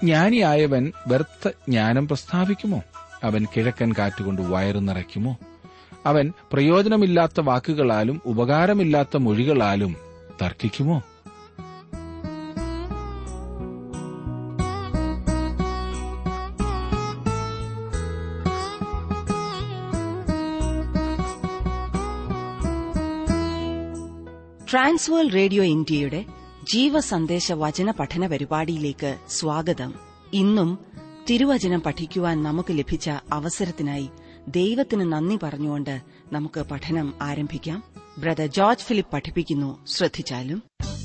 ജ്ഞാനിയായവൻ വ്യർത്ഥ ജ്ഞാനം പ്രസ്താവിക്കുമോ അവൻ കിഴക്കൻ കാറ്റുകൊണ്ട് വയറു നിറയ്ക്കുമോ അവൻ പ്രയോജനമില്ലാത്ത വാക്കുകളാലും ഉപകാരമില്ലാത്ത മൊഴികളാലും തർക്കിക്കുമോ ട്രാൻസ്വേൾ റേഡിയോ ഇന്ത്യയുടെ ജീവസന്ദേശ വചന പഠന പരിപാടിയിലേക്ക് സ്വാഗതം ഇന്നും തിരുവചനം പഠിക്കുവാൻ നമുക്ക് ലഭിച്ച അവസരത്തിനായി ദൈവത്തിന് നന്ദി പറഞ്ഞുകൊണ്ട് നമുക്ക് പഠനം ആരംഭിക്കാം ബ്രദർ ജോർജ് ഫിലിപ്പ് പഠിപ്പിക്കുന്നു ശ്രദ്ധിച്ചാലും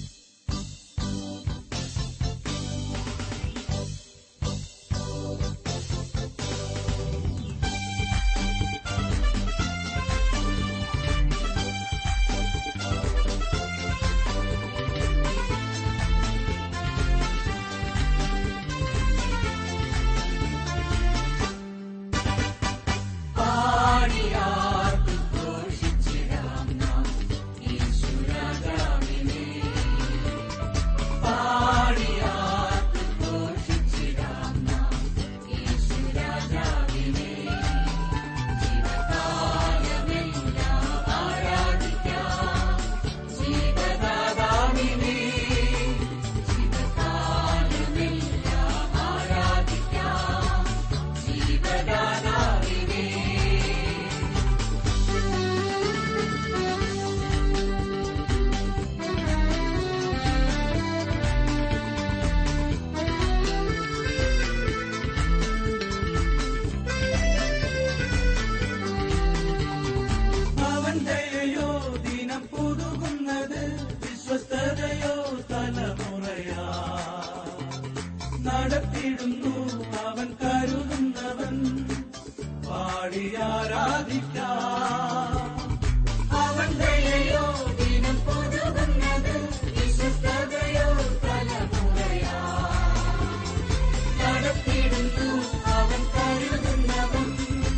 അവൻ ദയയോ ദിനം പുതുകുന്നത് വിശ്വസ്തതയോ തലമുറയാ നടത്തിടുന്നു അവൻ കരുതുന്നവൻ പാടിയാരാധിക്കാം അവൻ ദയയോ ദിനം പുതുകുന്നത് വിശ്വസ്തതയോ തലമുറയാ നടത്തിടുന്നു അവൻ കരുതുന്നവൻ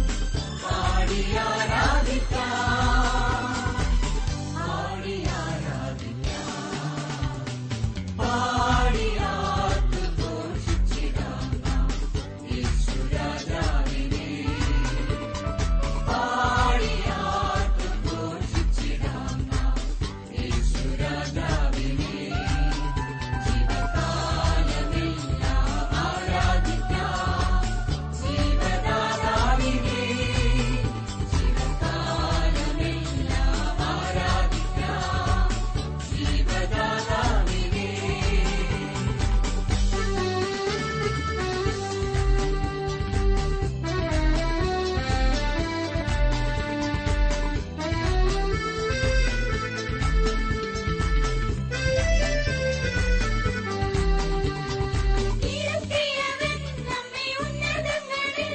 ഇരുത്തിയവൻ നമ്മെ ഉന്നതങ്ങളിൽ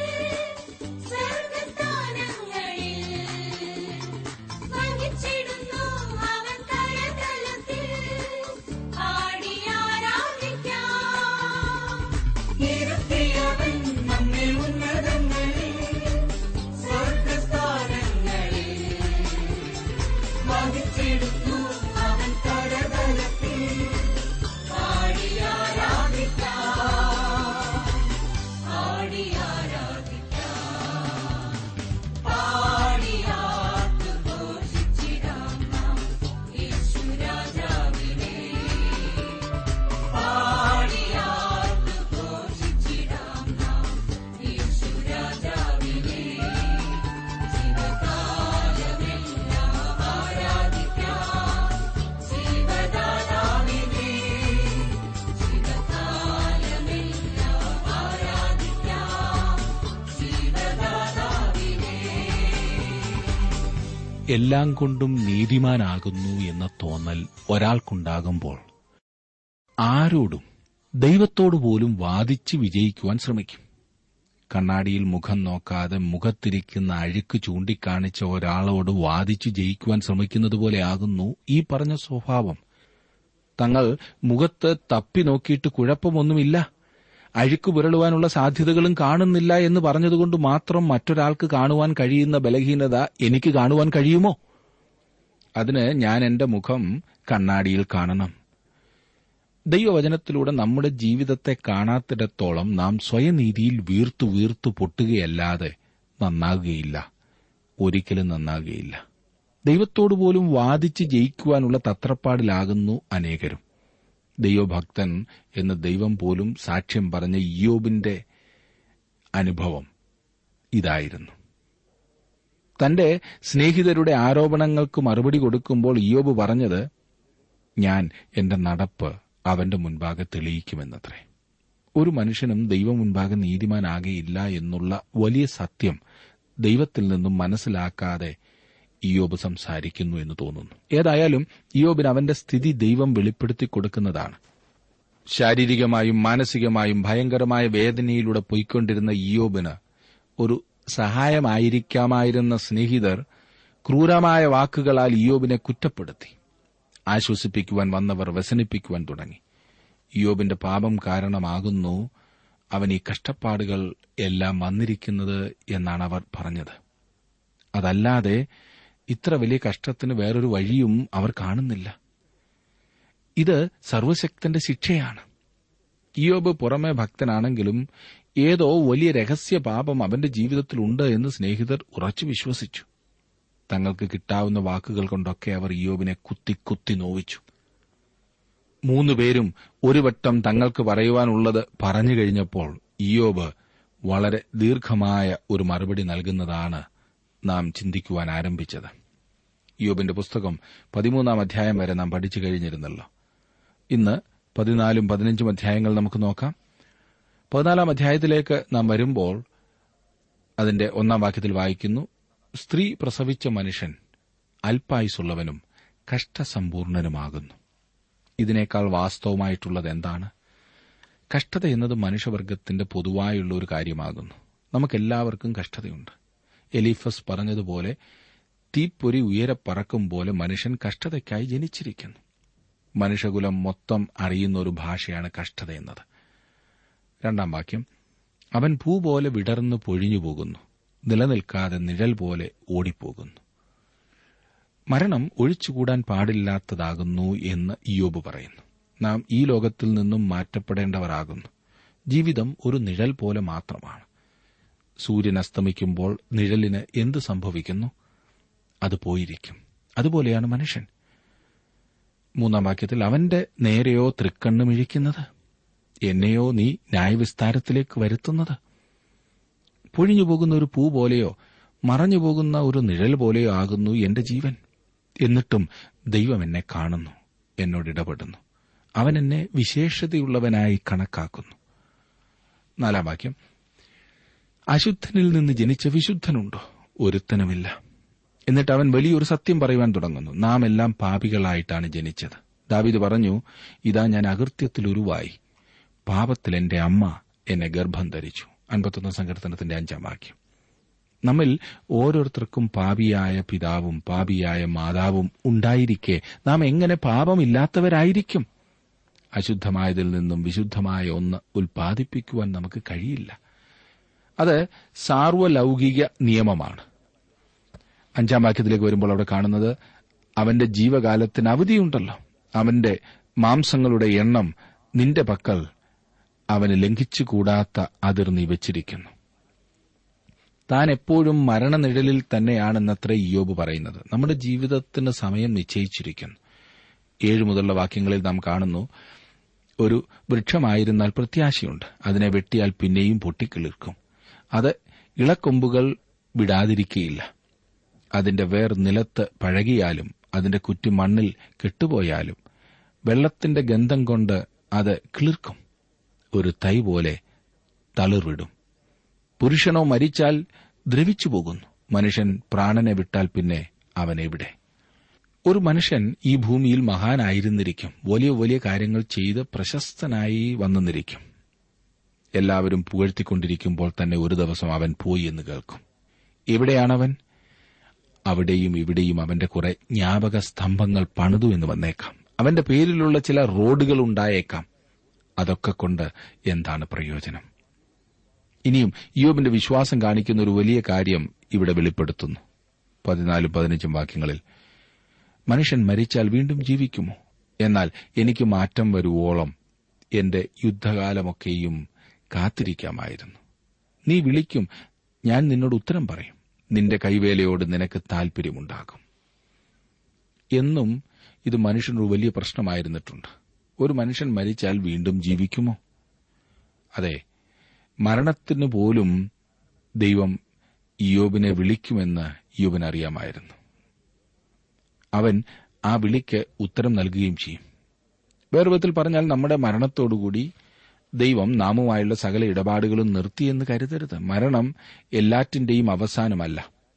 സ്വർഗ്ഗസ്ഥാനങ്ങളിൽ വഹിച്ചിടുന്നു അവൻ കരതലത്തിൽ പാടിയാരാധിക്കാം ഇരുത്തിയവൻ നമ്മെ ഉന്നതങ്ങളിൽ സ്വർഗ്ഗസ്ഥാനങ്ങളിൽ വഹിച്ചെടുത്തു അവൻ കരതലത്തിൽ പാടിയാരാധിക്കാം പാടിയാരാധിക്കാം പാടിയാത്തു ഘോഷിച്ചിടാം നാം യേശുരാജാവിനെ പാടിയാത്തു ഘോഷിച്ചിടാം നാം യേശുരാജാവിനെ ജീവകാലമെല്ലാം ആരാധിക്കാം ജീവദാതാവിനെ ജീവകാലമെല്ലാം ആരാധിക്കാം ജീവദാതാവിനെ എല്ലാം കൊണ്ടും നീതിമാനാകുന്നു എന്ന തോന്നൽ ഒരാൾക്കുണ്ടാകുമ്പോൾ ആരോടും ദൈവത്തോടു പോലും വാദിച്ച് വിജയിക്കുവാൻ ശ്രമിക്കും കണ്ണാടിയിൽ മുഖം നോക്കാതെ മുഖത്തിരിക്കുന്ന അഴുക്ക് ചൂണ്ടിക്കാണിച്ച ഒരാളോട് വാദിച്ചു ജയിക്കുവാൻ ശ്രമിക്കുന്നത് പോലെയാകുന്നു ഈ പറഞ്ഞ സ്വഭാവം തങ്ങൾ മുഖത്ത് തപ്പി നോക്കിയിട്ട് കുഴപ്പമൊന്നുമില്ല അഴുക്ക് പുരളുവാനുള്ള സാധ്യതകളും കാണുന്നില്ല എന്ന് പറഞ്ഞതുകൊണ്ട് മാത്രം മറ്റൊരാൾക്ക് കാണുവാൻ കഴിയുന്ന ബലഹീനത എനിക്ക് കാണുവാൻ കഴിയുമോ അതിന് ഞാൻ എന്റെ മുഖം കണ്ണാടിയിൽ കാണണം ദൈവവചനത്തിലൂടെ നമ്മുടെ ജീവിതത്തെ കാണാത്തിടത്തോളം നാം സ്വയനീതിയിൽ വീർത്തു വീർത്തു പൊട്ടുകയല്ലാതെ നന്നാകുകയില്ല ഒരിക്കലും നന്നാകുകയില്ല ദൈവത്തോടു പോലും വാദിച്ച് ജയിക്കുവാനുള്ള തത്രപ്പാടിലാകുന്നു അനേകരും ദൈവഭക്തൻ എന്ന് ദൈവം പോലും സാക്ഷ്യം പറഞ്ഞ ഇയോബിന്റെ അനുഭവം ഇതായിരുന്നു തന്റെ സ്നേഹിതരുടെ ആരോപണങ്ങൾക്ക് മറുപടി കൊടുക്കുമ്പോൾ ഇയോബ് പറഞ്ഞത് ഞാൻ എന്റെ നടപ്പ് അവന്റെ മുൻപാകെ തെളിയിക്കുമെന്നത്രേ ഒരു മനുഷ്യനും ദൈവം മുൻപാകെ നീതിമാനാകെയില്ല എന്നുള്ള വലിയ സത്യം ദൈവത്തിൽ നിന്നും മനസ്സിലാക്കാതെ ഇയോബ് സംസാരിക്കുന്നു എന്ന് തോന്നുന്നു ഏതായാലും ഇയോബിന് അവന്റെ സ്ഥിതി ദൈവം വെളിപ്പെടുത്തി കൊടുക്കുന്നതാണ് ശാരീരികമായും മാനസികമായും ഭയങ്കരമായ വേദനയിലൂടെ പോയിക്കൊണ്ടിരുന്ന ഇയോബിന് ഒരു സഹായമായിരിക്കാമായിരുന്ന സ്നേഹിതർ ക്രൂരമായ വാക്കുകളാൽ ഇയോബിനെ കുറ്റപ്പെടുത്തി ആശ്വസിപ്പിക്കുവാൻ വന്നവർ വ്യസനിപ്പിക്കുവാൻ തുടങ്ങി ഇയോബിന്റെ പാപം കാരണമാകുന്നു അവൻ ഈ കഷ്ടപ്പാടുകൾ എല്ലാം വന്നിരിക്കുന്നത് എന്നാണ് അവർ പറഞ്ഞത് അതല്ലാതെ ഇത്ര വലിയ കഷ്ടത്തിന് വേറൊരു വഴിയും അവർ കാണുന്നില്ല ഇത് സർവശക്തന്റെ ശിക്ഷയാണ് ഇയോബ് പുറമെ ഭക്തനാണെങ്കിലും ഏതോ വലിയ രഹസ്യ പാപം അവന്റെ ജീവിതത്തിലുണ്ട് എന്ന് സ്നേഹിതർ ഉറച്ചു വിശ്വസിച്ചു തങ്ങൾക്ക് കിട്ടാവുന്ന വാക്കുകൾ കൊണ്ടൊക്കെ അവർ ഇയോബിനെ കുത്തി കുത്തി നോവിച്ചു മൂന്നുപേരും ഒരു വട്ടം തങ്ങൾക്ക് പറയുവാനുള്ളത് പറഞ്ഞു കഴിഞ്ഞപ്പോൾ ഇയോബ് വളരെ ദീർഘമായ ഒരു മറുപടി നൽകുന്നതാണ് നാം ചിന്തിക്കുവാൻ ആരംഭിച്ചത് ഇയോബിന്റെ പുസ്തകം പതിമൂന്നാം അധ്യായം വരെ നാം പഠിച്ചു കഴിഞ്ഞിരുന്നല്ലോ ഇന്ന് പതിനാലും പതിനഞ്ചും അധ്യായങ്ങൾ നമുക്ക് നോക്കാം പതിനാലാം അധ്യായത്തിലേക്ക് നാം വരുമ്പോൾ അതിന്റെ ഒന്നാം വാക്യത്തിൽ വായിക്കുന്നു സ്ത്രീ പ്രസവിച്ച മനുഷ്യൻ അല്പായുസുള്ളവനും കഷ്ടസമ്പൂർണനുമാകുന്നു ഇതിനേക്കാൾ വാസ്തവമായിട്ടുള്ളത് എന്താണ് കഷ്ടത എന്നത് മനുഷ്യവർഗത്തിന്റെ പൊതുവായുള്ള ഒരു കാര്യമാകുന്നു നമുക്കെല്ലാവർക്കും കഷ്ടതയുണ്ട് എലീഫസ് പറഞ്ഞതുപോലെ തീപ്പൊരി ഉയരെ പറക്കും പോലെ മനുഷ്യൻ കഷ്ടതയ്ക്കായി ജനിച്ചിരിക്കുന്നു മനുഷ്യകുലം മൊത്തം അറിയുന്ന ഒരു ഭാഷയാണ് കഷ്ടത എന്നത് രണ്ടാം വാക്യം അവൻ പൂ പോലെ വിടർന്നു പൊഴിഞ്ഞു പോകുന്നു നിലനിൽക്കാതെ നിഴൽ പോലെ ഓടിപ്പോകുന്നു മരണം ഒഴിച്ചുകൂടാൻ പാടില്ലാത്തതാകുന്നു എന്ന് ഇയോബ് പറയുന്നു നാം ഈ ലോകത്തിൽ നിന്നും മാറ്റപ്പെടേണ്ടവരാകുന്നു ജീവിതം ഒരു നിഴൽ പോലെ മാത്രമാണ് സൂര്യൻ അസ്തമിക്കുമ്പോൾ നിഴലിന് എന്ത് സംഭവിക്കുന്നു അത് പോയിരിക്കും അതുപോലെയാണ് മനുഷ്യൻ മൂന്നാം വാക്യത്തിൽ അവന്റെ നേരെയോ തൃക്കണ്ണും ഇഴിക്കുന്നത് എന്നെയോ നീ ന്യായവിസ്താരത്തിലേക്ക് വരുത്തുന്നത് പൊഴിഞ്ഞു പോകുന്ന ഒരു പൂ പോലെയോ മറഞ്ഞു പോകുന്ന ഒരു നിഴൽ പോലെയോ ആകുന്നു എന്റെ ജീവൻ എന്നിട്ടും ദൈവം എന്നെ കാണുന്നു എന്നോട് ഇടപെടുന്നു അവൻ എന്നെ വിശേഷതയുള്ളവനായി കണക്കാക്കുന്നു നാലാം വാക്യം അശുദ്ധനിൽ നിന്ന് ജനിച്ച വിശുദ്ധനുണ്ടോ ഒരുത്തനുമില്ല എന്നിട്ട് അവൻ വലിയൊരു സത്യം പറയുവാൻ തുടങ്ങുന്നു നാം എല്ലാം പാപികളായിട്ടാണ് ജനിച്ചത് ദാവിദ് പറഞ്ഞു ഇതാ ഞാൻ അകൃത്യത്തിൽ ഉരുവായി പാപത്തിൽ എന്റെ അമ്മ എന്നെ ഗർഭം ധരിച്ചു അൻപത്തൊന്ന് സങ്കീർത്തനത്തിന്റെ അഞ്ചാം വാക്യം നമ്മിൽ ഓരോരുത്തർക്കും പാപിയായ പിതാവും പാപിയായ മാതാവും ഉണ്ടായിരിക്കെ നാം എങ്ങനെ പാപമില്ലാത്തവരായിരിക്കും അശുദ്ധമായതിൽ നിന്നും വിശുദ്ധമായ ഒന്ന് ഉൽപ്പാദിപ്പിക്കുവാൻ നമുക്ക് കഴിയില്ല അത് സാർവലൗകിക നിയമമാണ് അഞ്ചാം വാക്യത്തിലേക്ക് വരുമ്പോൾ അവിടെ കാണുന്നത് അവന്റെ ജീവകാലത്തിന് അവധിയുണ്ടല്ലോ അവന്റെ മാംസങ്ങളുടെ എണ്ണം നിന്റെ പക്കൽ അവന് ലംഘിച്ചുകൂടാത്ത അതിർ നീ വെച്ചിരിക്കുന്നു താൻ എപ്പോഴും മരണനിഴലിൽ തന്നെയാണെന്നത്ര ഇയോബ് പറയുന്നത് നമ്മുടെ ജീവിതത്തിന് സമയം നിശ്ചയിച്ചിരിക്കുന്നു ഏഴു മുതലുള്ള വാക്യങ്ങളിൽ നാം കാണുന്നു ഒരു വൃക്ഷമായിരുന്നാൽ പ്രത്യാശയുണ്ട് അതിനെ വെട്ടിയാൽ പിന്നെയും പൊട്ടിക്കിളിർക്കും അത് ഇളക്കൊമ്പുകൾ വിടാതിരിക്കുകയില്ല അതിന്റെ വേർ നിലത്ത് പഴകിയാലും അതിന്റെ കുറ്റി മണ്ണിൽ കെട്ടുപോയാലും വെള്ളത്തിന്റെ ഗന്ധം കൊണ്ട് അത് കിളിർക്കും ഒരു തൈ പോലെ തളിർവിടും പുരുഷനോ മരിച്ചാൽ ദ്രവിച്ചു പോകുന്നു മനുഷ്യൻ പ്രാണനെ വിട്ടാൽ പിന്നെ അവൻ എവിടെ ഒരു മനുഷ്യൻ ഈ ഭൂമിയിൽ മഹാനായിരുന്നിരിക്കും വലിയ വലിയ കാര്യങ്ങൾ ചെയ്ത് പ്രശസ്തനായി വന്നെന്നിരിക്കും എല്ലാവരും പുകഴ്ത്തിക്കൊണ്ടിരിക്കുമ്പോൾ തന്നെ ഒരു ദിവസം അവൻ പോയി എന്ന് കേൾക്കും എവിടെയാണവൻ അവിടെയും ഇവിടെയും അവന്റെ കുറെ ജ്ഞാപക സ്തംഭങ്ങൾ പണിതു എന്ന് വന്നേക്കാം അവന്റെ പേരിലുള്ള ചില റോഡുകൾ ഉണ്ടായേക്കാം അതൊക്കെ കൊണ്ട് എന്താണ് പ്രയോജനം ഇനിയും യോബിന്റെ വിശ്വാസം കാണിക്കുന്ന ഒരു വലിയ കാര്യം ഇവിടെ വെളിപ്പെടുത്തുന്നു പതിനാലും പതിനഞ്ചും വാക്യങ്ങളിൽ മനുഷ്യൻ മരിച്ചാൽ വീണ്ടും ജീവിക്കുമോ എന്നാൽ എനിക്ക് മാറ്റം വരുവോളം എന്റെ യുദ്ധകാലമൊക്കെയും കാത്തിരിക്കാമായിരുന്നു നീ വിളിക്കും ഞാൻ നിന്നോട് ഉത്തരം പറയും നിന്റെ കൈവേലയോട് നിനക്ക് താൽപര്യമുണ്ടാകും എന്നും ഇത് മനുഷ്യനൊരു വലിയ പ്രശ്നമായിരുന്നിട്ടുണ്ട് ഒരു മനുഷ്യൻ മരിച്ചാൽ വീണ്ടും ജീവിക്കുമോ അതെ മരണത്തിന് പോലും ദൈവം ഇയോബിനെ വിളിക്കുമെന്ന് ഇയോബിന് അറിയാമായിരുന്നു അവൻ ആ വിളിക്ക് ഉത്തരം നൽകുകയും ചെയ്യും വേറെ വിധത്തിൽ പറഞ്ഞാൽ നമ്മുടെ മരണത്തോടുകൂടി ദൈവം നാമുമായുള്ള സകല ഇടപാടുകളും നിർത്തിയെന്ന് കരുതരുത് മരണം എല്ലാറ്റിന്റെയും അവസാനമല്ല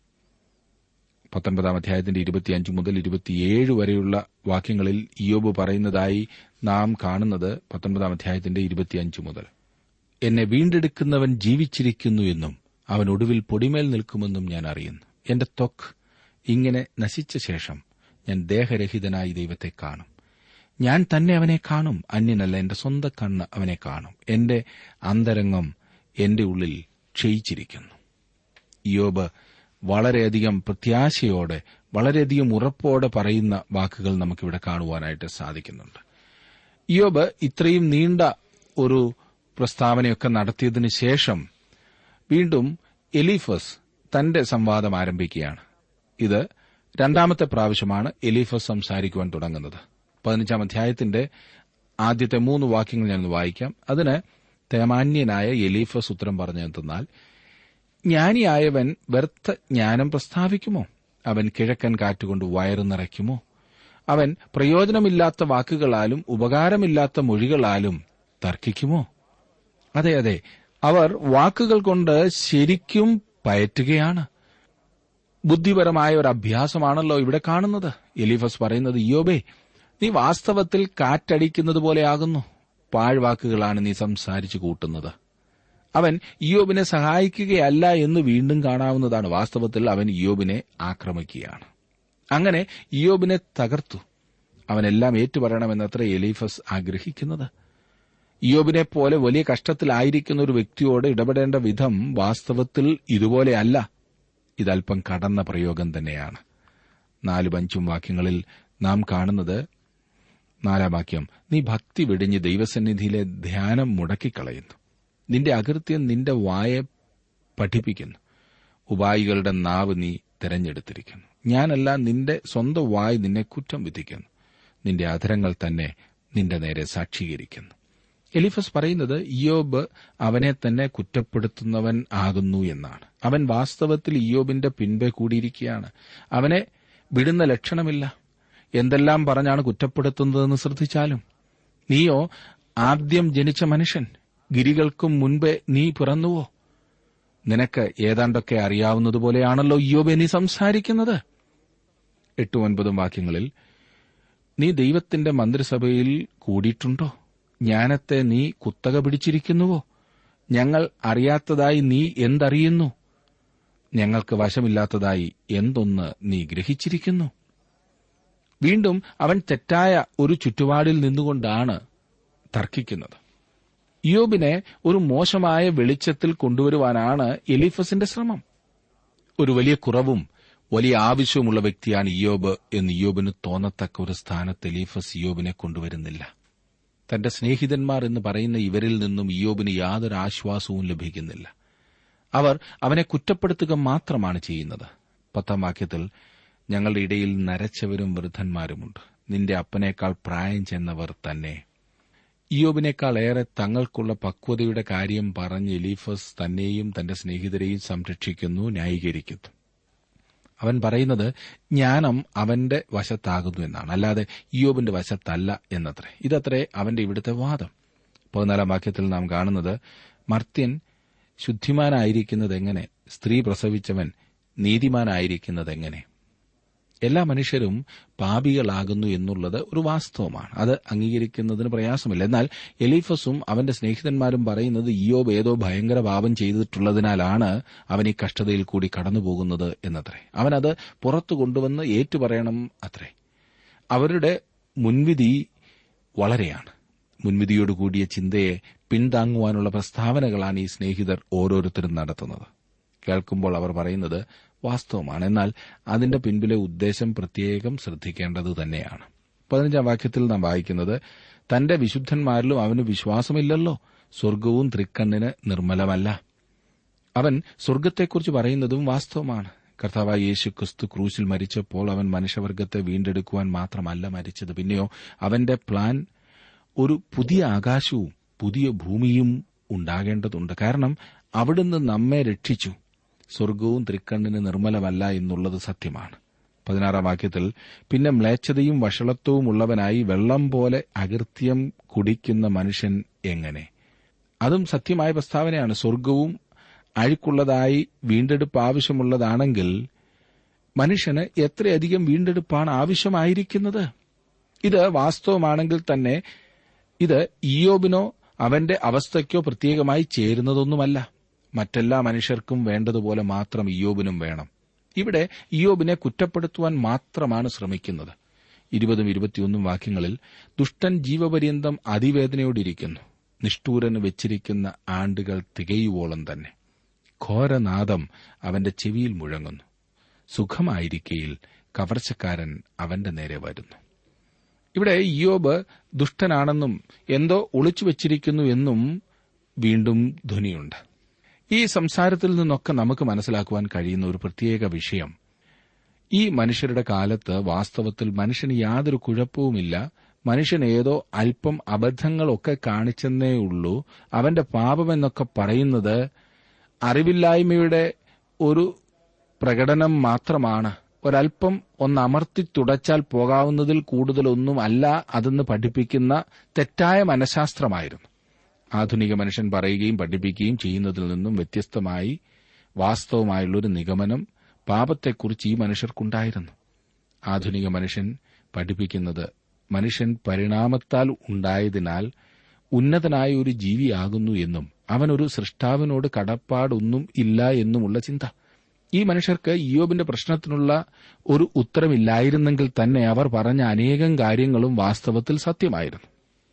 പത്തൊൻപതാം അധ്യായത്തിന്റെ ഇരുപത്തിയഞ്ച് മുതൽ ഇരുപത്തിയേഴ് വരെയുള്ള വാക്യങ്ങളിൽ ഇയോബ് പറയുന്നതായി നാം കാണുന്നത് പത്തൊൻപതാം അധ്യായത്തിന്റെ ഇരുപത്തിയഞ്ച് മുതൽ എന്നെ വീണ്ടെടുക്കുന്നവൻ ജീവിച്ചിരിക്കുന്നു എന്നും അവൻ ഒടുവിൽ പൊടിമേൽ നിൽക്കുമെന്നും ഞാൻ അറിയുന്നു എന്റെ ത്വക്ക് ഇങ്ങനെ നശിച്ച ശേഷം ഞാൻ ദേഹരഹിതനായി ദൈവത്തെ കാണും ഞാൻ തന്നെ അവനെ കാണും അന്യനല്ല എന്റെ സ്വന്തം കണ്ണ് അവനെ കാണും എന്റെ അന്തരംഗം എന്റെ ഉള്ളിൽ ക്ഷയിച്ചിരിക്കുന്നു യോബ് വളരെയധികം പ്രത്യാശയോടെ വളരെയധികം ഉറപ്പോടെ പറയുന്ന വാക്കുകൾ നമുക്കിവിടെ കാണുവാനായിട്ട് സാധിക്കുന്നുണ്ട് യോബ് ഇത്രയും നീണ്ട ഒരു പ്രസ്താവനയൊക്കെ നടത്തിയതിനു ശേഷം വീണ്ടും എലീഫസ് തന്റെ സംവാദം ആരംഭിക്കുകയാണ് ഇത് രണ്ടാമത്തെ പ്രാവശ്യമാണ് എലീഫസ് സംസാരിക്കുവാൻ തുടങ്ങുന്നത് പതിനഞ്ചാം അധ്യായത്തിന്റെ ആദ്യത്തെ മൂന്ന് വാക്യങ്ങൾ ഞാൻ വായിക്കാം അതിന് തേമാന്യനായ എലീഫസ് ഉത്തരം പറഞ്ഞെന്നാൽ ജ്ഞാനിയായവൻ വ്യർത്ഥ ജ്ഞാനം പ്രസ്താവിക്കുമോ അവൻ കിഴക്കൻ കാറ്റുകൊണ്ട് വയറു നിറയ്ക്കുമോ അവൻ പ്രയോജനമില്ലാത്ത വാക്കുകളാലും ഉപകാരമില്ലാത്ത മൊഴികളാലും തർക്കിക്കുമോ അതെ അതെ അവർ വാക്കുകൾ കൊണ്ട് ശരിക്കും പയറ്റുകയാണ് ബുദ്ധിപരമായ ഒരു അഭ്യാസമാണല്ലോ ഇവിടെ കാണുന്നത് എലിഫസ് പറയുന്നത് യോബേ നീ വാസ്തവത്തിൽ കാറ്റടിക്കുന്നത് പോലെയാകുന്നു പാഴ്വാക്കുകളാണ് നീ സംസാരിച്ചു കൂട്ടുന്നത് അവൻ ഇയോബിനെ സഹായിക്കുകയല്ല എന്ന് വീണ്ടും കാണാവുന്നതാണ് വാസ്തവത്തിൽ അവൻ ഇയോബിനെ ആക്രമിക്കുകയാണ് അങ്ങനെ ഇയോബിനെ തകർത്തു അവനെല്ലാം ഏറ്റുപറയണമെന്നത്ര എലീഫസ് ആഗ്രഹിക്കുന്നത് ഇയോബിനെ പോലെ വലിയ കഷ്ടത്തിലായിരിക്കുന്ന ഒരു വ്യക്തിയോട് ഇടപെടേണ്ട വിധം വാസ്തവത്തിൽ ഇതുപോലെയല്ല ഇതല്പം കടന്ന പ്രയോഗം തന്നെയാണ് നാലും അഞ്ചും വാക്യങ്ങളിൽ നാം കാണുന്നത് നാലാം വാക്യം നീ ഭക്തി വെടിഞ്ഞ് ദൈവസന്നിധിയിലെ ധ്യാനം മുടക്കിക്കളയുന്നു നിന്റെ അകൃത്യം നിന്റെ വായ പഠിപ്പിക്കുന്നു ഉപായികളുടെ നാവ് നീ തെരഞ്ഞെടുത്തിരിക്കുന്നു ഞാനല്ല നിന്റെ സ്വന്തം വായ് നിന്നെ കുറ്റം വിധിക്കുന്നു നിന്റെ അധരങ്ങൾ തന്നെ നിന്റെ നേരെ സാക്ഷീകരിക്കുന്നു എലിഫസ് പറയുന്നത് ഇയോബ് അവനെ തന്നെ കുറ്റപ്പെടുത്തുന്നവൻ ആകുന്നു എന്നാണ് അവൻ വാസ്തവത്തിൽ ഇയോബിന്റെ പിൻപേ കൂടിയിരിക്കുകയാണ് അവനെ വിടുന്ന ലക്ഷണമില്ല എന്തെല്ലാം പറഞ്ഞാണ് കുറ്റപ്പെടുത്തുന്നതെന്ന് ശ്രദ്ധിച്ചാലും നീയോ ആദ്യം ജനിച്ച മനുഷ്യൻ ഗിരികൾക്കും മുൻപേ നീ പിറന്നുവോ നിനക്ക് ഏതാണ്ടൊക്കെ അറിയാവുന്നതുപോലെയാണല്ലോ ഇയോബെ നീ സംസാരിക്കുന്നത് എട്ടും ഒൻപതും വാക്യങ്ങളിൽ നീ ദൈവത്തിന്റെ മന്ത്രിസഭയിൽ കൂടിയിട്ടുണ്ടോ ജ്ഞാനത്തെ നീ കുത്തക പിടിച്ചിരിക്കുന്നുവോ ഞങ്ങൾ അറിയാത്തതായി നീ എന്തറിയുന്നു ഞങ്ങൾക്ക് വശമില്ലാത്തതായി എന്തൊന്ന് നീ ഗ്രഹിച്ചിരിക്കുന്നു വീണ്ടും അവൻ തെറ്റായ ഒരു ചുറ്റുപാടിൽ നിന്നുകൊണ്ടാണ് തർക്കിക്കുന്നത് ഇയോബിനെ ഒരു മോശമായ വെളിച്ചത്തിൽ കൊണ്ടുവരുവാനാണ് എലിഫസിന്റെ ശ്രമം ഒരു വലിയ കുറവും വലിയ ആവശ്യവുമുള്ള വ്യക്തിയാണ് ഇയോബ് എന്ന് ഇയോബിന് തോന്നത്തക്ക ഒരു സ്ഥാനത്ത് എലീഫസ് ഇയോബിനെ കൊണ്ടുവരുന്നില്ല തന്റെ സ്നേഹിതന്മാർ എന്ന് പറയുന്ന ഇവരിൽ നിന്നും ഇയോബിന് യാതൊരു ആശ്വാസവും ലഭിക്കുന്നില്ല അവർ അവനെ കുറ്റപ്പെടുത്തുക മാത്രമാണ് ചെയ്യുന്നത് പത്താം വാക്യത്തിൽ ഞങ്ങളുടെ ഇടയിൽ നരച്ചവരും വൃദ്ധന്മാരുമുണ്ട് നിന്റെ അപ്പനേക്കാൾ പ്രായം ചെന്നവർ തന്നെ ഇയോബിനേക്കാൾ ഏറെ തങ്ങൾക്കുള്ള പക്വതയുടെ കാര്യം പറഞ്ഞ് എലീഫസ് തന്നെയും തന്റെ സ്നേഹിതരെയും സംരക്ഷിക്കുന്നു ന്യായീകരിക്കുന്നു അവൻ പറയുന്നത് ജ്ഞാനം അവന്റെ വശത്താകുന്നു എന്നാണ് അല്ലാതെ ഇയോബിന്റെ വശത്തല്ല എന്നത്രേ ഇതത്രേ അവന്റെ ഇവിടുത്തെ വാദം പതിനാലാം വാക്യത്തിൽ നാം കാണുന്നത് മർത്യൻ ശുദ്ധിമാനായിരിക്കുന്നത് എങ്ങനെ സ്ത്രീ പ്രസവിച്ചവൻ നീതിമാനായിരിക്കുന്നത് എങ്ങനെ എല്ലാ മനുഷ്യരും പാപികളാകുന്നു എന്നുള്ളത് ഒരു വാസ്തവമാണ് അത് അംഗീകരിക്കുന്നതിന് പ്രയാസമില്ല എന്നാൽ എലീഫസും അവന്റെ സ്നേഹിതന്മാരും പറയുന്നത് ഇയോബ് ഏതോ ഭയങ്കര പാപം ചെയ്തിട്ടുള്ളതിനാലാണ് അവൻ ഈ കഷ്ടതയിൽ കൂടി കടന്നുപോകുന്നത് എന്നത്രേ അവനത് പുറത്തു കൊണ്ടുവന്ന് ഏറ്റുപറയണം അത്രേ അവരുടെ മുൻവിധി വളരെയാണ് മുൻവിധിയോടുകൂടിയ ചിന്തയെ പിന്താങ്ങുവാനുള്ള പ്രസ്താവനകളാണ് ഈ സ്നേഹിതർ ഓരോരുത്തരും നടത്തുന്നത് കേൾക്കുമ്പോൾ അവർ പറയുന്നത് വാസ്തവമാണ് എന്നാൽ അതിന്റെ പിൻപിലെ ഉദ്ദേശം പ്രത്യേകം ശ്രദ്ധിക്കേണ്ടത് തന്നെയാണ് പതിനഞ്ചാം വാക്യത്തിൽ നാം വായിക്കുന്നത് തന്റെ വിശുദ്ധന്മാരിലും അവന് വിശ്വാസമില്ലല്ലോ സ്വർഗവും തൃക്കണ്ണിന് നിർമ്മലമല്ല അവൻ സ്വർഗത്തെക്കുറിച്ച് പറയുന്നതും വാസ്തവമാണ് കർത്താവായ യേശു ക്രിസ്തു ക്രൂശിൽ മരിച്ചപ്പോൾ അവൻ മനുഷ്യവർഗത്തെ വീണ്ടെടുക്കുവാൻ മാത്രമല്ല മരിച്ചത് പിന്നെയോ അവന്റെ പ്ലാൻ ഒരു പുതിയ ആകാശവും പുതിയ ഭൂമിയും ഉണ്ടാകേണ്ടതുണ്ട് കാരണം അവിടുന്ന് നമ്മെ രക്ഷിച്ചു സ്വർഗവും തൃക്കണ്ണിന് നിർമ്മലമല്ല എന്നുള്ളത് സത്യമാണ് പതിനാറാം വാക്യത്തിൽ പിന്നെ മ്ലേച്ഛതയും വഷളത്വവും ഉള്ളവനായി വെള്ളം പോലെ അകൃത്യം കുടിക്കുന്ന മനുഷ്യൻ എങ്ങനെ അതും സത്യമായ പ്രസ്താവനയാണ് സ്വർഗവും അഴുക്കുള്ളതായി വീണ്ടെടുപ്പ് ആവശ്യമുള്ളതാണെങ്കിൽ മനുഷ്യന് എത്രയധികം വീണ്ടെടുപ്പാണ് ആവശ്യമായിരിക്കുന്നത് ഇത് വാസ്തവമാണെങ്കിൽ തന്നെ ഇത് ഇയോബിനോ അവന്റെ അവസ്ഥയ്ക്കോ പ്രത്യേകമായി ചേരുന്നതൊന്നുമല്ല മറ്റെല്ലാ മനുഷ്യർക്കും വേണ്ടതുപോലെ മാത്രം ഇയോബിനും വേണം ഇവിടെ ഇയോബിനെ കുറ്റപ്പെടുത്തുവാൻ മാത്രമാണ് ശ്രമിക്കുന്നത് ഇരുപതും ഇരുപത്തിയൊന്നും വാക്യങ്ങളിൽ ദുഷ്ടൻ ജീവപര്യന്തം അതിവേദനയോടിരിക്കുന്നു നിഷ്ഠൂരന് വെച്ചിരിക്കുന്ന ആണ്ടുകൾ തികയുവോളം തന്നെ ഘോരനാദം അവന്റെ ചെവിയിൽ മുഴങ്ങുന്നു സുഖമായിരിക്കയിൽ കവർച്ചക്കാരൻ അവന്റെ നേരെ വരുന്നു ഇവിടെ ഇയോബ് ദുഷ്ടനാണെന്നും എന്തോ ഒളിച്ചു വച്ചിരിക്കുന്നു എന്നും വീണ്ടും ധ്വനിയുണ്ട് ഈ സംസാരത്തിൽ നിന്നൊക്കെ നമുക്ക് മനസ്സിലാക്കുവാൻ കഴിയുന്ന ഒരു പ്രത്യേക വിഷയം ഈ മനുഷ്യരുടെ കാലത്ത് വാസ്തവത്തിൽ മനുഷ്യന് യാതൊരു കുഴപ്പവുമില്ല മനുഷ്യൻ ഏതോ അല്പം അബദ്ധങ്ങളൊക്കെ കാണിച്ചെന്നേ ഉള്ളൂ അവന്റെ പാപമെന്നൊക്കെ പറയുന്നത് അറിവില്ലായ്മയുടെ ഒരു പ്രകടനം മാത്രമാണ് ഒരല്പം ഒന്ന് അമർത്തി തുടച്ചാൽ പോകാവുന്നതിൽ കൂടുതലൊന്നും അല്ല അതെന്ന് പഠിപ്പിക്കുന്ന തെറ്റായ മനഃശാസ്ത്രമായിരുന്നു ആധുനിക മനുഷ്യൻ പറയുകയും പഠിപ്പിക്കുകയും ചെയ്യുന്നതിൽ നിന്നും വ്യത്യസ്തമായി വാസ്തവമായുള്ളൊരു നിഗമനം പാപത്തെക്കുറിച്ച് ഈ മനുഷ്യർക്കുണ്ടായിരുന്നു ആധുനിക മനുഷ്യൻ പഠിപ്പിക്കുന്നത് മനുഷ്യൻ പരിണാമത്താൽ ഉണ്ടായതിനാൽ ഉന്നതനായ ഒരു ജീവിയാകുന്നു എന്നും അവനൊരു സൃഷ്ടാവിനോട് കടപ്പാടൊന്നും ഇല്ല എന്നുമുള്ള ചിന്ത ഈ മനുഷ്യർക്ക് ഇയോബിന്റെ പ്രശ്നത്തിനുള്ള ഒരു ഉത്തരമില്ലായിരുന്നെങ്കിൽ തന്നെ അവർ പറഞ്ഞ അനേകം കാര്യങ്ങളും വാസ്തവത്തിൽ സത്യമായിരുന്നു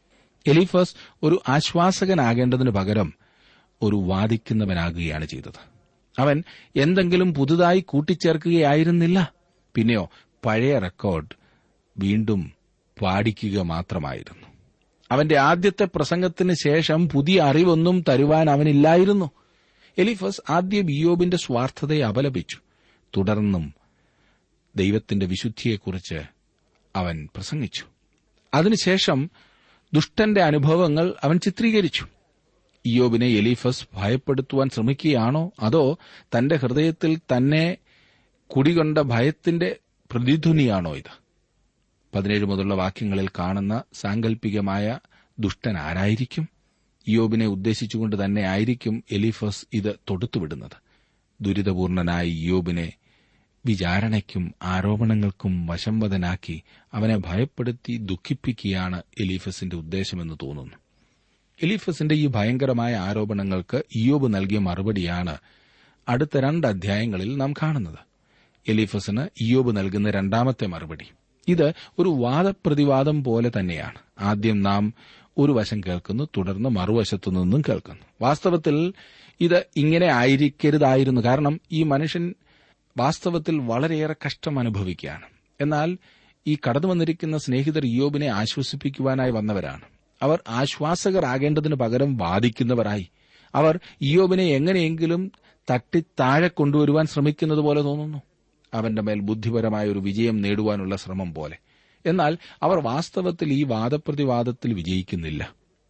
എലിഫസ് ഒരു ആശ്വാസകനാകേണ്ടതിന് പകരം ഒരു വാദിക്കുന്നവനാകുകയാണ് ചെയ്തത് അവൻ എന്തെങ്കിലും പുതുതായി കൂട്ടിച്ചേർക്കുകയായിരുന്നില്ല പിന്നെയോ പഴയ റെക്കോർഡ് വീണ്ടും പാടിക്കുക മാത്രമായിരുന്നു അവന്റെ ആദ്യത്തെ പ്രസംഗത്തിന് ശേഷം പുതിയ അറിവൊന്നും തരുവാൻ അവനില്ലായിരുന്നു എലിഫസ് ആദ്യ ബിയോബിന്റെ സ്വാർത്ഥതയെ അപലപിച്ചു തുടർന്നും ദൈവത്തിന്റെ വിശുദ്ധിയെക്കുറിച്ച് അവൻ പ്രസംഗിച്ചു അതിനുശേഷം ദുഷ്ടന്റെ അനുഭവങ്ങൾ അവൻ ചിത്രീകരിച്ചു ഇയോബിനെ എലീഫസ് ഭയപ്പെടുത്തുവാൻ ശ്രമിക്കുകയാണോ അതോ തന്റെ ഹൃദയത്തിൽ തന്നെ കുടികൊണ്ട ഭയത്തിന്റെ പ്രതിധ്വനിയാണോ ഇത് പതിനേഴ് മുതലുള്ള വാക്യങ്ങളിൽ കാണുന്ന സാങ്കല്പികമായ ദുഷ്ടൻ ആരായിരിക്കും ഇയോബിനെ ഉദ്ദേശിച്ചുകൊണ്ട് തന്നെ ആയിരിക്കും എലിഫസ് ഇത് തൊടുത്തുവിടുന്നത് ദുരിതപൂർണനായ ഇയോബിനെ വിചാരണയ്ക്കും ആരോപണങ്ങൾക്കും വശംവദനാക്കി അവനെ ഭയപ്പെടുത്തി ദുഃഖിപ്പിക്കുകയാണ് എലീഫസിന്റെ ഉദ്ദേശമെന്ന് തോന്നുന്നു എലീഫസിന്റെ ഈ ഭയങ്കരമായ ആരോപണങ്ങൾക്ക് ഇയോബ് നൽകിയ മറുപടിയാണ് അടുത്ത രണ്ട് അധ്യായങ്ങളിൽ നാം കാണുന്നത് എലീഫസിന് ഇയോബ് നൽകുന്ന രണ്ടാമത്തെ മറുപടി ഇത് ഒരു വാദപ്രതിവാദം പോലെ തന്നെയാണ് ആദ്യം നാം ഒരു വശം കേൾക്കുന്നു തുടർന്ന് മറുവശത്തു നിന്നും കേൾക്കുന്നു വാസ്തവത്തിൽ ഇത് ഇങ്ങനെ ആയിരിക്കരുതായിരുന്നു കാരണം ഈ മനുഷ്യൻ വാസ്തവത്തിൽ വളരെയേറെ കഷ്ടം അനുഭവിക്കുകയാണ് എന്നാൽ ഈ കടന്നു വന്നിരിക്കുന്ന സ്നേഹിതർ ഇയോബിനെ ആശ്വസിപ്പിക്കുവാനായി വന്നവരാണ് അവർ ആശ്വാസകരാകേണ്ടതിന് പകരം വാദിക്കുന്നവരായി അവർ ഇയോബിനെ എങ്ങനെയെങ്കിലും തട്ടി താഴെ കൊണ്ടുവരുവാൻ ശ്രമിക്കുന്നത് പോലെ തോന്നുന്നു അവന്റെ മേൽ ബുദ്ധിപരമായ ഒരു വിജയം നേടുവാനുള്ള ശ്രമം പോലെ എന്നാൽ അവർ വാസ്തവത്തിൽ ഈ വാദപ്രതിവാദത്തിൽ വിജയിക്കുന്നില്ല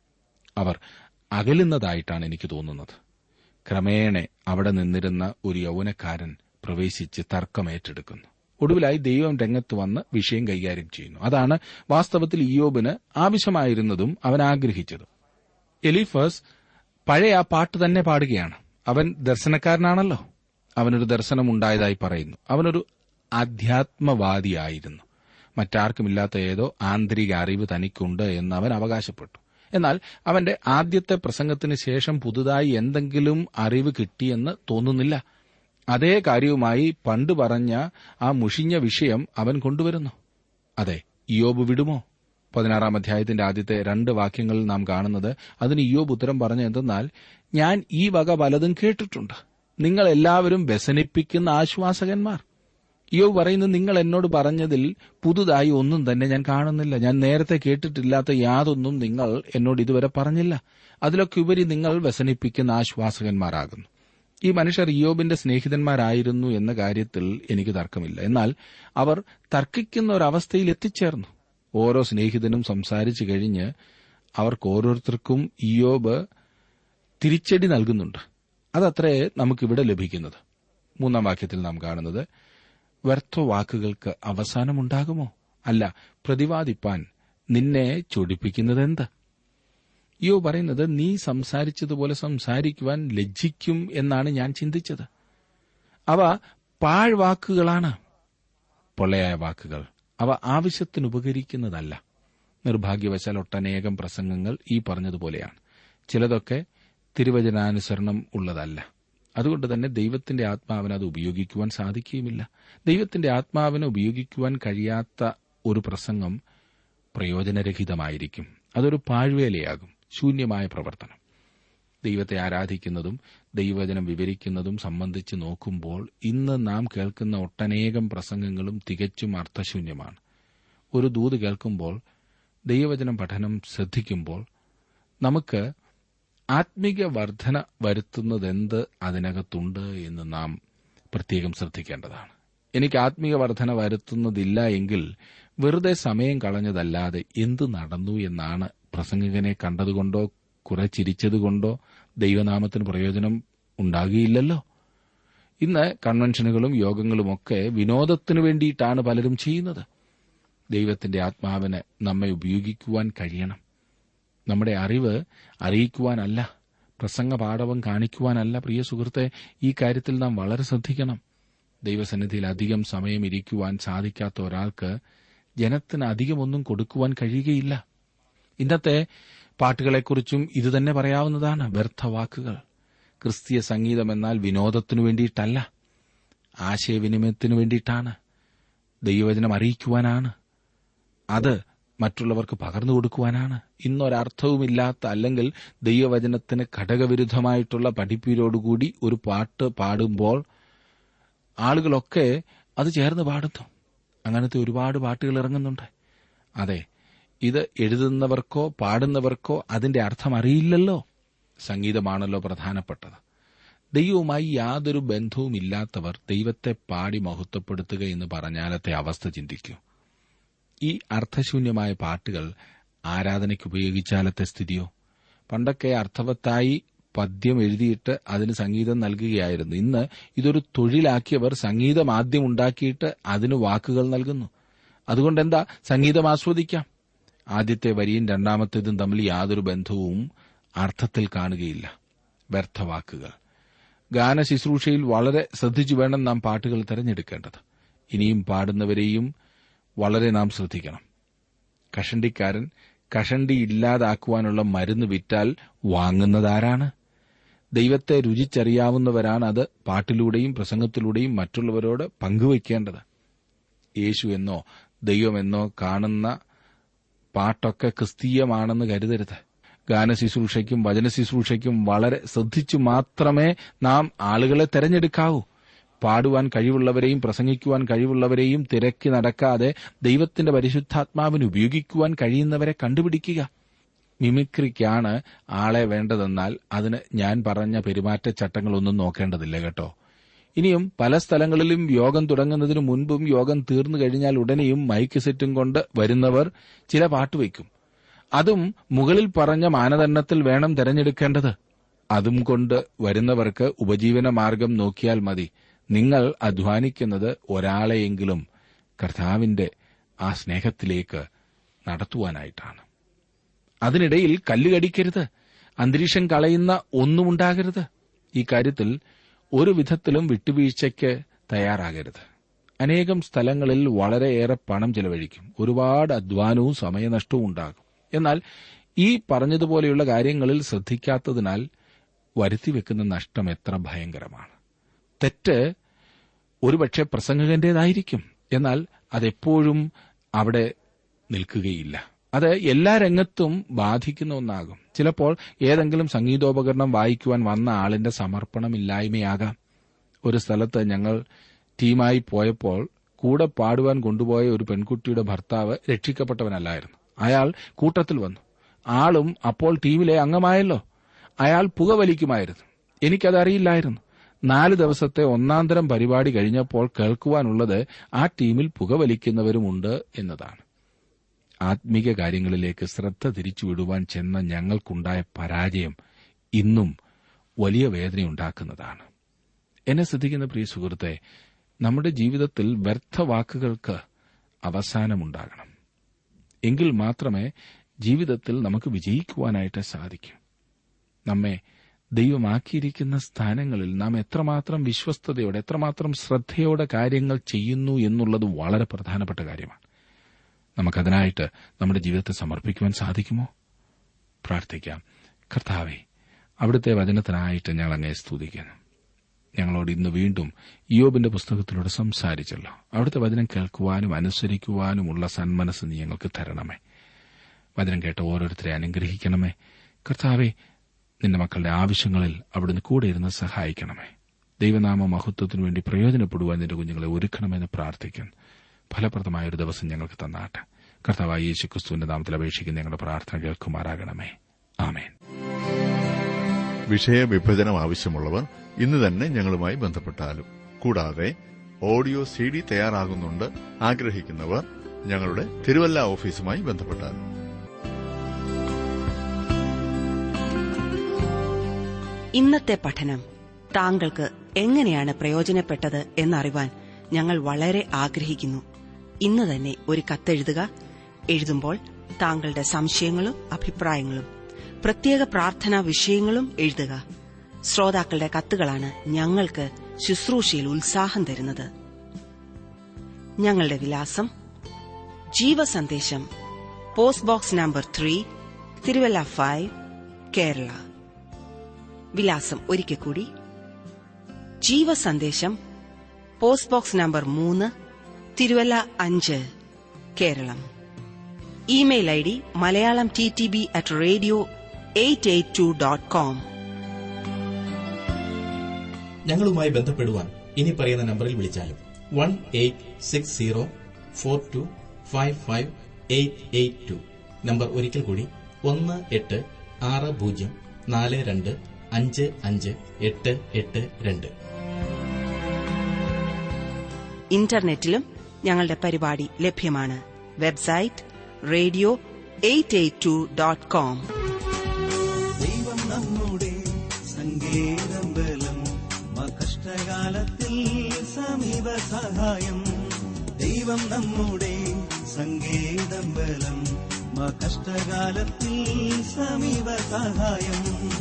അവർ അകലുന്നതായിട്ടാണ് എനിക്ക് തോന്നുന്നത് ക്രമേണ അവിടെ നിന്നിരുന്ന ഒരു യൗവനക്കാരൻ പ്രവേശിച്ച് തർക്കം ഏറ്റെടുക്കുന്നു ഒടുവിലായി ദൈവം രംഗത്ത് വന്ന് വിഷയം കൈകാര്യം ചെയ്യുന്നു അതാണ് വാസ്തവത്തിൽ ഇയോബിന് ആവശ്യമായിരുന്നതും അവൻ ആഗ്രഹിച്ചതും എലിഫസ് പഴയ ആ പാട്ട് തന്നെ പാടുകയാണ് അവൻ ദർശനക്കാരനാണല്ലോ അവനൊരു ദർശനം ഉണ്ടായതായി പറയുന്നു അവനൊരു ആധ്യാത്മവാദിയായിരുന്നു മറ്റാർക്കുമില്ലാത്ത ഏതോ ആന്തരിക അറിവ് തനിക്കുണ്ട് എന്ന് അവൻ അവകാശപ്പെട്ടു എന്നാൽ അവന്റെ ആദ്യത്തെ പ്രസംഗത്തിന് ശേഷം പുതുതായി എന്തെങ്കിലും അറിവ് കിട്ടിയെന്ന് തോന്നുന്നില്ല അതേ കാര്യവുമായി പണ്ട് പറഞ്ഞ ആ മുഷിഞ്ഞ വിഷയം അവൻ കൊണ്ടുവരുന്നു അതെ ഇയോബ് വിടുമോ പതിനാറാം അധ്യായത്തിന്റെ ആദ്യത്തെ രണ്ട് വാക്യങ്ങളിൽ നാം കാണുന്നത് അതിന് ഇയോബ് ഉത്തരം പറഞ്ഞ എന്തെന്നാൽ ഞാൻ ഈ വക പലതും കേട്ടിട്ടുണ്ട് നിങ്ങൾ എല്ലാവരും വ്യസനിപ്പിക്കുന്ന ആശ്വാസകന്മാർ യോ പറയുന്നത് നിങ്ങൾ എന്നോട് പറഞ്ഞതിൽ പുതുതായി ഒന്നും തന്നെ ഞാൻ കാണുന്നില്ല ഞാൻ നേരത്തെ കേട്ടിട്ടില്ലാത്ത യാതൊന്നും നിങ്ങൾ എന്നോട് ഇതുവരെ പറഞ്ഞില്ല അതിലൊക്കെ ഉപരി നിങ്ങൾ വ്യസനിപ്പിക്കുന്ന ആശ്വാസകന്മാരാകുന്നു ഈ മനുഷ്യർ ഇയോബിന്റെ സ്നേഹിതന്മാരായിരുന്നു എന്ന കാര്യത്തിൽ എനിക്ക് തർക്കമില്ല എന്നാൽ അവർ തർക്കിക്കുന്ന ഒരവസ്ഥയിൽ എത്തിച്ചേർന്നു ഓരോ സ്നേഹിതനും സംസാരിച്ചു കഴിഞ്ഞ് അവർക്ക് ഓരോരുത്തർക്കും ഇയോബ് തിരിച്ചടി നൽകുന്നുണ്ട് അതത്രേ നമുക്കിവിടെ ലഭിക്കുന്നത് മൂന്നാം വാക്യത്തിൽ നാം കാണുന്നത് വ്യർത്ഥ വാക്കുകൾക്ക് അവസാനമുണ്ടാകുമോ അല്ല പ്രതിവാദിപ്പാൻ നിന്നെ ചൊടിപ്പിക്കുന്നതെന്ത് യോ പറയുന്നത് നീ സംസാരിച്ചതുപോലെ സംസാരിക്കുവാൻ ലജ്ജിക്കും എന്നാണ് ഞാൻ ചിന്തിച്ചത് അവ പാഴ്വാക്കുകളാണ് പൊള്ളയായ വാക്കുകൾ അവ ആവശ്യത്തിന് ഉപകരിക്കുന്നതല്ല നിർഭാഗ്യവശാൽ ഒട്ടനേകം പ്രസംഗങ്ങൾ ഈ പറഞ്ഞതുപോലെയാണ് ചിലതൊക്കെ തിരുവചനാനുസരണം ഉള്ളതല്ല അതുകൊണ്ട് തന്നെ ദൈവത്തിന്റെ ആത്മാവിന് അത് ഉപയോഗിക്കുവാൻ സാധിക്കുകയുമില്ല ദൈവത്തിന്റെ ആത്മാവിനെ ഉപയോഗിക്കുവാൻ കഴിയാത്ത ഒരു പ്രസംഗം പ്രയോജനരഹിതമായിരിക്കും അതൊരു പാഴ്വേലയാകും ശൂന്യമായ പ്രവർത്തനം ദൈവത്തെ ആരാധിക്കുന്നതും ദൈവവചനം വിവരിക്കുന്നതും സംബന്ധിച്ച് നോക്കുമ്പോൾ ഇന്ന് നാം കേൾക്കുന്ന ഒട്ടനേകം പ്രസംഗങ്ങളും തികച്ചും അർത്ഥശൂന്യമാണ് ഒരു ദൂത് കേൾക്കുമ്പോൾ ദൈവവചനം പഠനം ശ്രദ്ധിക്കുമ്പോൾ നമുക്ക് ആത്മീക വർധന വരുത്തുന്നതെന്ത് അതിനകത്തുണ്ട് എന്ന് നാം പ്രത്യേകം ശ്രദ്ധിക്കേണ്ടതാണ് എനിക്ക് ആത്മീക വർധന വരുത്തുന്നതില്ല എങ്കിൽ വെറുതെ സമയം കളഞ്ഞതല്ലാതെ എന്തു നടന്നു എന്നാണ് പ്രസംഗകനെ കണ്ടതുകൊണ്ടോ കുറെ ചിരിച്ചതുകൊണ്ടോ ദൈവനാമത്തിന് പ്രയോജനം ഉണ്ടാകുകയില്ലല്ലോ ഇന്ന് കൺവെൻഷനുകളും യോഗങ്ങളുമൊക്കെ വിനോദത്തിനു വേണ്ടിയിട്ടാണ് പലരും ചെയ്യുന്നത് ദൈവത്തിന്റെ ആത്മാവിന് നമ്മെ ഉപയോഗിക്കുവാൻ കഴിയണം നമ്മുടെ അറിവ് അറിയിക്കുവാനല്ല പ്രസംഗ പാഠവം കാണിക്കുവാനല്ല പ്രിയ സുഹൃത്തെ ഈ കാര്യത്തിൽ നാം വളരെ ശ്രദ്ധിക്കണം ദൈവസന്നിധിയിൽ അധികം സമയം ഇരിക്കുവാൻ സാധിക്കാത്ത ഒരാൾക്ക് ജനത്തിന് അധികമൊന്നും കൊടുക്കുവാൻ കഴിയുകയില്ല ഇന്നത്തെ പാട്ടുകളെക്കുറിച്ചും ഇതുതന്നെ പറയാവുന്നതാണ് വ്യർത്ഥവാക്കുകൾ ക്രിസ്തീയ സംഗീതം എന്നാൽ വിനോദത്തിനു വേണ്ടിയിട്ടല്ല ആശയവിനിമയത്തിനു വേണ്ടിയിട്ടാണ് ദൈവവചനം അറിയിക്കുവാനാണ് അത് മറ്റുള്ളവർക്ക് പകർന്നു കൊടുക്കുവാനാണ് ഇന്നൊരർത്ഥവുമില്ലാത്ത അല്ലെങ്കിൽ ദൈവവചനത്തിന് ഘടകവിരുദ്ധമായിട്ടുള്ള പഠിപ്പീരോടുകൂടി ഒരു പാട്ട് പാടുമ്പോൾ ആളുകളൊക്കെ അത് ചേർന്ന് പാടുന്നു അങ്ങനത്തെ ഒരുപാട് പാട്ടുകൾ ഇറങ്ങുന്നുണ്ട് അതെ ഇത് എഴുതുന്നവർക്കോ പാടുന്നവർക്കോ അതിന്റെ അർത്ഥം അറിയില്ലല്ലോ സംഗീതമാണല്ലോ പ്രധാനപ്പെട്ടത് ദൈവവുമായി യാതൊരു ബന്ധവുമില്ലാത്തവർ ദൈവത്തെ പാടി മഹത്വപ്പെടുത്തുക എന്ന് പറഞ്ഞാലത്തെ അവസ്ഥ ചിന്തിക്കൂ ഈ അർത്ഥശൂന്യമായ പാട്ടുകൾ ആരാധനയ്ക്ക് ഉപയോഗിച്ചാലത്തെ സ്ഥിതിയോ പണ്ടൊക്കെ അർത്ഥവത്തായി പദ്യം എഴുതിയിട്ട് അതിന് സംഗീതം നൽകുകയായിരുന്നു ഇന്ന് ഇതൊരു തൊഴിലാക്കിയവർ സംഗീതം ആദ്യം ഉണ്ടാക്കിയിട്ട് അതിന് വാക്കുകൾ നൽകുന്നു അതുകൊണ്ട് എന്താ സംഗീതം ആസ്വദിക്കാം ആദ്യത്തെ വരിയും രണ്ടാമത്തേതും തമ്മിൽ യാതൊരു ബന്ധവും അർത്ഥത്തിൽ കാണുകയില്ല വ്യർത്ഥവാക്കുകൾ ഗാന ശുശ്രൂഷയിൽ വളരെ ശ്രദ്ധിച്ചു വേണം നാം പാട്ടുകൾ തിരഞ്ഞെടുക്കേണ്ടത് ഇനിയും പാടുന്നവരെയും വളരെ നാം ശ്രദ്ധിക്കണം കഷണ്ടിക്കാരൻ കഷണ്ടി ഇല്ലാതാക്കുവാനുള്ള മരുന്ന് വിറ്റാൽ വാങ്ങുന്നതാരാണ് ദൈവത്തെ രുചിച്ചറിയാവുന്നവരാണ് അത് പാട്ടിലൂടെയും പ്രസംഗത്തിലൂടെയും മറ്റുള്ളവരോട് പങ്കുവയ്ക്കേണ്ടത് യേശു എന്നോ ദൈവമെന്നോ കാണുന്ന പാട്ടൊക്കെ ക്രിസ്തീയമാണെന്ന് കരുതരുത് ഗാനശുശ്രൂഷയ്ക്കും വചനശുശ്രൂഷയ്ക്കും വളരെ ശ്രദ്ധിച്ചു മാത്രമേ നാം ആളുകളെ തെരഞ്ഞെടുക്കാവൂ പാടുവാൻ കഴിവുള്ളവരെയും പ്രസംഗിക്കുവാൻ കഴിവുള്ളവരെയും തിരക്കി നടക്കാതെ ദൈവത്തിന്റെ പരിശുദ്ധാത്മാവിന് ഉപയോഗിക്കുവാൻ കഴിയുന്നവരെ കണ്ടുപിടിക്കുക മിമിക്രിക്കാണ് ആളെ വേണ്ടതെന്നാൽ അതിന് ഞാൻ പറഞ്ഞ പെരുമാറ്റച്ചട്ടങ്ങളൊന്നും നോക്കേണ്ടതില്ല കേട്ടോ ഇനിയും പല സ്ഥലങ്ങളിലും യോഗം തുടങ്ങുന്നതിന് മുൻപും യോഗം തീർന്നു കഴിഞ്ഞാൽ ഉടനെയും മൈക്ക് സെറ്റും കൊണ്ട് വരുന്നവർ ചില പാട്ട് വയ്ക്കും അതും മുകളിൽ പറഞ്ഞ മാനദണ്ഡത്തിൽ വേണം തെരഞ്ഞെടുക്കേണ്ടത് അതും കൊണ്ട് വരുന്നവർക്ക് ഉപജീവന മാർഗം നോക്കിയാൽ മതി നിങ്ങൾ അധ്വാനിക്കുന്നത് ഒരാളെയെങ്കിലും കർത്താവിന്റെ ആ സ്നേഹത്തിലേക്ക് നടത്തുവാനായിട്ടാണ് അതിനിടയിൽ കല്ലുകടിക്കരുത് അന്തരീക്ഷം കളയുന്ന ഒന്നും ഉണ്ടാകരുത് ഈ കാര്യത്തിൽ ഒരു വിധത്തിലും വിട്ടുവീഴ്ചയ്ക്ക് തയ്യാറാകരുത് അനേകം സ്ഥലങ്ങളിൽ വളരെയേറെ പണം ചെലവഴിക്കും ഒരുപാട് അധ്വാനവും സമയനഷ്ടവും ഉണ്ടാകും എന്നാൽ ഈ പറഞ്ഞതുപോലെയുള്ള കാര്യങ്ങളിൽ ശ്രദ്ധിക്കാത്തതിനാൽ വരുത്തിവെക്കുന്ന നഷ്ടം എത്ര ഭയങ്കരമാണ് തെറ്റ് ഒരുപക്ഷെ പ്രസംഗകന്റേതായിരിക്കും എന്നാൽ അതെപ്പോഴും അവിടെ നിൽക്കുകയില്ല അത് എല്ലാ രംഗത്തും ബാധിക്കുന്ന ഒന്നാകും ചിലപ്പോൾ ഏതെങ്കിലും സംഗീതോപകരണം വായിക്കുവാൻ വന്ന ആളിന്റെ സമർപ്പണമില്ലായ്മയാകാം ഒരു സ്ഥലത്ത് ഞങ്ങൾ ടീമായി പോയപ്പോൾ കൂടെ പാടുവാൻ കൊണ്ടുപോയ ഒരു പെൺകുട്ടിയുടെ ഭർത്താവ് രക്ഷിക്കപ്പെട്ടവനല്ലായിരുന്നു അയാൾ കൂട്ടത്തിൽ വന്നു ആളും അപ്പോൾ ടീമിലെ അംഗമായല്ലോ അയാൾ പുകവലിക്കുമായിരുന്നു എനിക്കതറിയില്ലായിരുന്നു നാല് ദിവസത്തെ ഒന്നാന്തരം പരിപാടി കഴിഞ്ഞപ്പോൾ കേൾക്കുവാനുള്ളത് ആ ടീമിൽ പുകവലിക്കുന്നവരുമുണ്ട് എന്നതാണ് ആത്മീക കാര്യങ്ങളിലേക്ക് ശ്രദ്ധ തിരിച്ചുവിടുവാൻ ചെന്ന ഞങ്ങൾക്കുണ്ടായ പരാജയം ഇന്നും വലിയ വേദനയുണ്ടാക്കുന്നതാണ് എന്നെ ശ്രദ്ധിക്കുന്ന പ്രിയ സുഹൃത്തെ നമ്മുടെ ജീവിതത്തിൽ വ്യർത്ഥവാക്കുകൾക്ക് അവസാനമുണ്ടാകണം എങ്കിൽ മാത്രമേ ജീവിതത്തിൽ നമുക്ക് വിജയിക്കുവാനായിട്ട് സാധിക്കൂ നമ്മെ ദൈവമാക്കിയിരിക്കുന്ന സ്ഥാനങ്ങളിൽ നാം എത്രമാത്രം വിശ്വസ്തയോടെ എത്രമാത്രം ശ്രദ്ധയോടെ കാര്യങ്ങൾ ചെയ്യുന്നു എന്നുള്ളത് വളരെ പ്രധാനപ്പെട്ട കാര്യമാണ് നമുക്കതിനായിട്ട് നമ്മുടെ ജീവിതത്തെ സമർപ്പിക്കുവാൻ സാധിക്കുമോ പ്രാർത്ഥിക്കാം കർത്താവെ അവിടുത്തെ വചനത്തിനായിട്ട് ഞങ്ങൾ അങ്ങേ സ്തുതിക്കുന്നു ഞങ്ങളോട് ഇന്ന് വീണ്ടും യോബിന്റെ പുസ്തകത്തിലൂടെ സംസാരിച്ചല്ലോ അവിടുത്തെ വചനം കേൾക്കുവാനും അനുസരിക്കുവാനുമുള്ള സന്മനസ് നീ ഞങ്ങൾക്ക് തരണമേ വചനം കേട്ട ഓരോരുത്തരെ അനുഗ്രഹിക്കണമേ കർത്താവെ നിന്റെ മക്കളുടെ ആവശ്യങ്ങളിൽ അവിടുന്ന് കൂടെ ഇരുന്ന് സഹായിക്കണമേ ദൈവനാമ മഹത്വത്തിനു വേണ്ടി പ്രയോജനപ്പെടുവാൻ നിന്റെ കുഞ്ഞുങ്ങളെ ഒരുക്കണമെന്ന് പ്രാർത്ഥിക്കുന്നു ഫലപ്രദമായ ഒരു ദിവസം ഞങ്ങൾക്ക് തന്നാട്ടെ കർത്താവായ യേശു ക്രിസ്തുവിന്റെ നാമത്തിൽ അപേക്ഷിക്കുന്ന ഞങ്ങളുടെ പ്രാർത്ഥന കേൾക്കുമാറാകണമേ ആമേൻ വിഷയവിഭജനം ആവശ്യമുള്ളവർ ഇന്ന് തന്നെ ഞങ്ങളുമായി ബന്ധപ്പെട്ടാലും കൂടാതെ ഓഡിയോ സി ഡി തയ്യാറാകുന്നുണ്ട് ആഗ്രഹിക്കുന്നവർ ഞങ്ങളുടെ തിരുവല്ല ഓഫീസുമായി ബന്ധപ്പെട്ടാലും ഇന്നത്തെ പഠനം താങ്കൾക്ക് എങ്ങനെയാണ് പ്രയോജനപ്പെട്ടത് എന്നറിവാൻ ഞങ്ങൾ വളരെ ആഗ്രഹിക്കുന്നു ഇന്ന് തന്നെ ഒരു കത്തെഴുതുക എഴുതുമ്പോൾ താങ്കളുടെ സംശയങ്ങളും അഭിപ്രായങ്ങളും പ്രത്യേക പ്രാർത്ഥനാ വിഷയങ്ങളും എഴുതുക ശ്രോതാക്കളുടെ കത്തുകളാണ് ഞങ്ങൾക്ക് ശുശ്രൂഷയിൽ ഉത്സാഹം തരുന്നത് ഞങ്ങളുടെ വിലാസം ജീവസന്ദേശം post box number three Thiruvalla five Kerala വിലാസം ഒരിക്കൽ കൂടി ജീവസന്ദേശം പോസ്റ്റ് ബോക്സ് നമ്പർ മൂന്ന് തിരുവല്ല അഞ്ച് Keralam email I D Malayalam T T B at radio eight eight two dot com ഞങ്ങളുമായി ബന്ധപ്പെടുവാൻ ഇനി പറയുന്ന നമ്പറിൽ വിളിച്ചാലും one eight six zero four two five five eight eight two number ഒരിക്കൽ കൂടി ഒന്ന് എട്ട് ആറ് പൂജ്യം നാല് രണ്ട് അഞ്ച് അഞ്ച് എട്ട് എട്ട് രണ്ട് ഇന്റർനെറ്റിലും ഞങ്ങളുടെ പരിപാടി ലഭ്യമാണ് website radio eight eight two dot com ദൈവം നമ്മുടെ സങ്കേതം ബലം ആ കഷ്ടകാലത്തിൽ സമീപ സഹായം ദൈവം നമ്മുടെ സങ്കേതം ബലം ആ കഷ്ടകാലത്തിൽ സമീപ സഹായം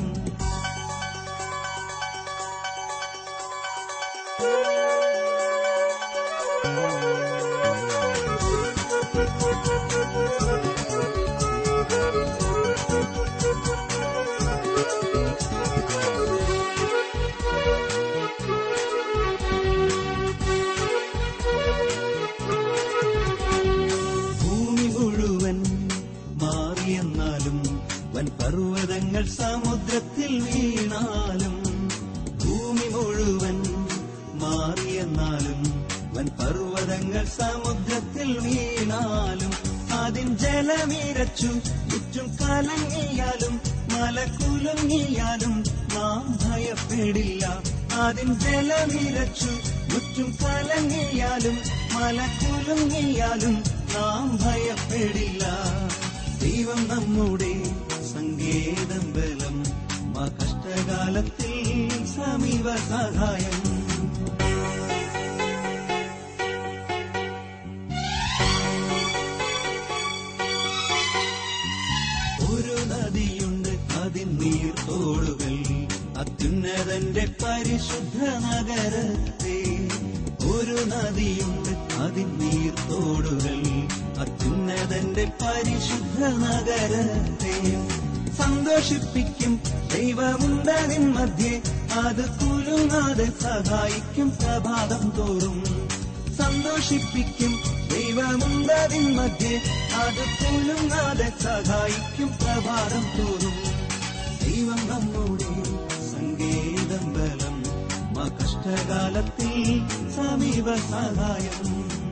ഭൂമി മുഴുവൻ മാറിയെന്നാലും വൻ പർവ്വതങ്ങൾ സമുദ്രത്തിൽ വീണാലും ഭൂമി മുഴുവൻ മാറിയെന്നാലും വൻ പർവ്വതങ്ങൾ സമുദ്രത്തിൽ വീണാലും അതിൻ ജലമിരച്ചു ചുറ്റും കലങ്ങിയാലും മല കുലുങ്ങിയാലും നാം ഭയപ്പെടില്ല അതിൻ ജലമിരച്ചു ചുറ്റും കലങ്ങിയാലും മല കുലുങ്ങിയാലും നാം ഭയപ്പെടില്ല ദൈവം നമ്മുടെ സങ്കേതം ബലം ആ കഷ്ടകാലത്തിൽ സമീപ സഹായം ഒരു നദിയുണ്ട് അതിൻ നീർത്തോടുകൾ അത്യുന്നതന്റെ പരിശുദ്ധ നഗരത്തെ ഒരു നദിയുണ്ട് അതിൻ നീർത്തോടുകൾ അത്യുന്നതന്റെ പരിശുദ്ധ നഗരത്തെ സന്തോഷിപ്പിക്കും ദൈവമുണ്ടതിൻ മധ്യേ അത് കുലുങ്ങാതെ സഹായിക്കും പ്രഭാതം തോറും സന്തോഷിപ്പിക്കും ദൈവമുണ്ടതിൻ മധ്യേ അത് കുലുങ്ങാതെ സഹായിക്കും പ്രഭാതം തോറും ദൈവം നമ്മുടെ സങ്കേതം ബലം ആ കഷ്ടകാലത്തിൽ സമീപ സഹായം